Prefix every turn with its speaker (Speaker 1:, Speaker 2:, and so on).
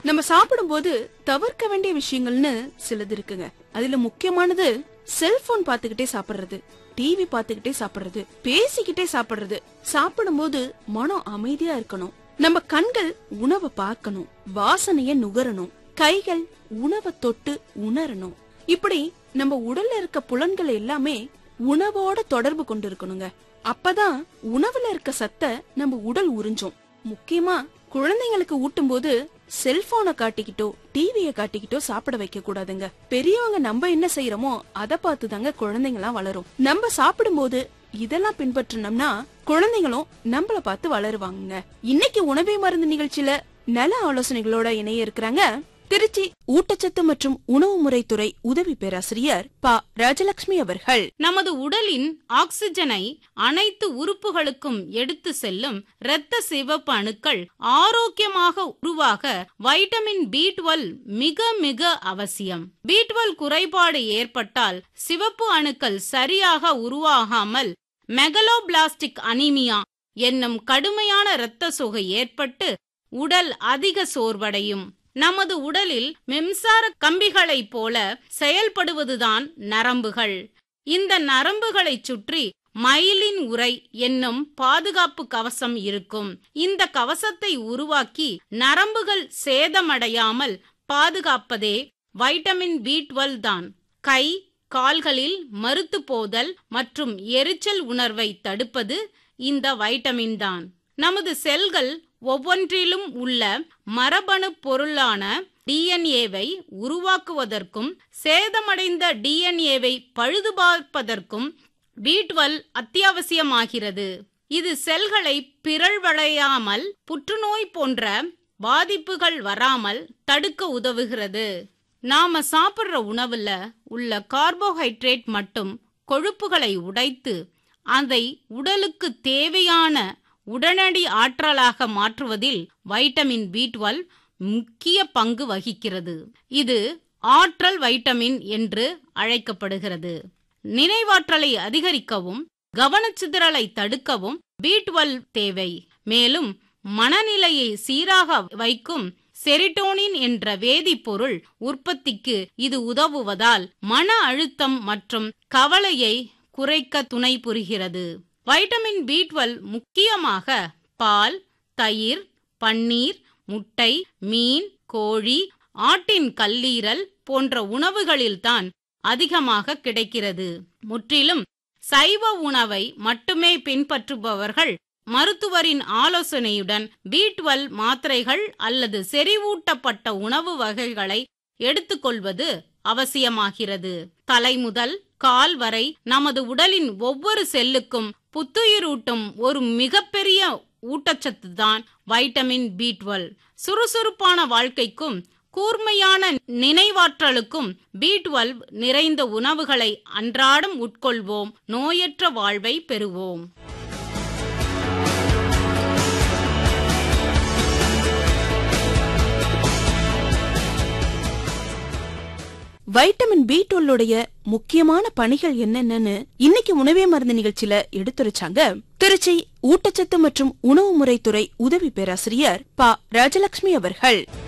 Speaker 1: நம்ம சாப்பிடும்போது தவிர்க்க வேண்டிய விஷயங்கள்னு சிலது இருக்குங்க அதுல முக்கியமானது செல்போன் பாத்துக்கிட்டே சாப்பிடுறது டிவி பாத்துக்கிட்டே சாப்பிடுறது பேசிக்கிட்டே சாப்பிடுறது சாப்பிடும்போது மனம் அமைதியா இருக்கணும் நம்ம கண்கள் உணவை பார்க்கணும் வாசனைய நுகரணும் கைகள் உணவை தொட்டு உணரணும் இப்படி நம்ம உடல்ல இருக்க புலன்கள் எல்லாமே உணவோட தொடர்பு கொண்டு இருக்கணுங்க அப்பதான் உணவுல இருக்க சத்தை நம்ம உடல் உறிஞ்சும் முக்கியமா குழந்தைங்களுக்கு ஊட்டும் போது செல்போனை காட்டிக்கிட்டோ டிவிய காட்டிக்கிட்டோ சாப்பிட வைக்க கூடாதுங்க பெரியவங்க நம்ம என்ன செய்யறோமோ அத பார்த்து தாங்க குழந்தைங்களாம் வளரும் நம்ம சாப்பிடும்போது இதெல்லாம் பின்பற்றினோம்னா குழந்தைங்களும் நம்மள பார்த்து வளருவாங்க இன்னைக்கு உணவே மருந்து நிகழ்ச்சியில நல ஆலோசனைகளோட இணைய இருக்கிறாங்க திருச்சி ஊட்டச்சத்து மற்றும் உணவு முறைத்துறை உதவி பேராசிரியர் ப ராஜலட்சுமி அவர்கள்
Speaker 2: நமது உடலின் ஆக்சிஜனை அனைத்து உறுப்புகளுக்கும் எடுத்து செல்லும் இரத்த சிவப்பு அணுக்கள் ஆரோக்கியமாக உருவாக வைட்டமின் பி மிக மிக அவசியம் பி குறைபாடு ஏற்பட்டால் சிவப்பு அணுக்கள் சரியாக உருவாகாமல் மெகலோபிளாஸ்டிக் அனீமியா என்னும் கடுமையான இரத்த சோகை ஏற்பட்டு உடல் அதிக சோர்வடையும் நமது உடலில் மின்சார கம்பிகளைப் போல செயல்படுவதுதான் நரம்புகள் இந்த நரம்புகளைச் சுற்றி மயிலின் உரை என்னும் பாதுகாப்பு கவசம் இருக்கும் இந்த கவசத்தை உருவாக்கி நரம்புகள் சேதமடையாமல் பாதுகாப்பதே வைட்டமின் பி தான் கை கால்களில் மறுத்து போதல் மற்றும் எரிச்சல் உணர்வை தடுப்பது இந்த வைட்டமின் தான் நமது செல்கள் ஒவ்வொன்றிலும் உள்ள மரபணு பொருளான டிஎன்ஏவை உருவாக்குவதற்கும் சேதமடைந்த டிஎன்ஏவை பழுதுபார்ப்பதற்கும் பி அத்தியாவசியமாகிறது இது செல்களை பிறழ்வடையாமல் புற்றுநோய் போன்ற பாதிப்புகள் வராமல் தடுக்க உதவுகிறது நாம சாப்பிடுற உணவுல உள்ள கார்போஹைட்ரேட் மற்றும் கொழுப்புகளை உடைத்து அதை உடலுக்கு தேவையான உடனடி ஆற்றலாக மாற்றுவதில் வைட்டமின் பி முக்கிய பங்கு வகிக்கிறது இது ஆற்றல் வைட்டமின் என்று அழைக்கப்படுகிறது நினைவாற்றலை அதிகரிக்கவும் கவனச்சிதறலை தடுக்கவும் பி தேவை மேலும் மனநிலையை சீராக வைக்கும் செரிட்டோனின் என்ற வேதிப்பொருள் உற்பத்திக்கு இது உதவுவதால் மன அழுத்தம் மற்றும் கவலையை குறைக்க துணை புரிகிறது வைட்டமின் பி முக்கியமாக பால் தயிர் பன்னீர் முட்டை மீன் கோழி ஆட்டின் கல்லீரல் போன்ற உணவுகளில்தான் அதிகமாக கிடைக்கிறது முற்றிலும் சைவ உணவை மட்டுமே பின்பற்றுபவர்கள் மருத்துவரின் ஆலோசனையுடன் பி மாத்திரைகள் அல்லது செறிவூட்டப்பட்ட உணவு வகைகளை எடுத்துக்கொள்வது அவசியமாகிறது தலை முதல் கால் வரை நமது உடலின் ஒவ்வொரு செல்லுக்கும் புத்துயிரூட்டும் ஒரு மிகப்பெரிய ஊட்டச்சத்து தான் வைட்டமின் பி சுறுசுறுப்பான வாழ்க்கைக்கும் கூர்மையான நினைவாற்றலுக்கும் பி நிறைந்த உணவுகளை அன்றாடம் உட்கொள்வோம் நோயற்ற வாழ்வை பெறுவோம்
Speaker 1: வைட்டமின் பி டுவெல்லுடைய முக்கியமான பணிகள் என்னென்னு இன்னைக்கு உணவே மருந்து நிகழ்ச்சியில எடுத்துரைச்சாங்க திருச்சி ஊட்டச்சத்து மற்றும் உணவு முறைத்துறை உதவி பேராசிரியர் ப ராஜலட்சுமி அவர்கள்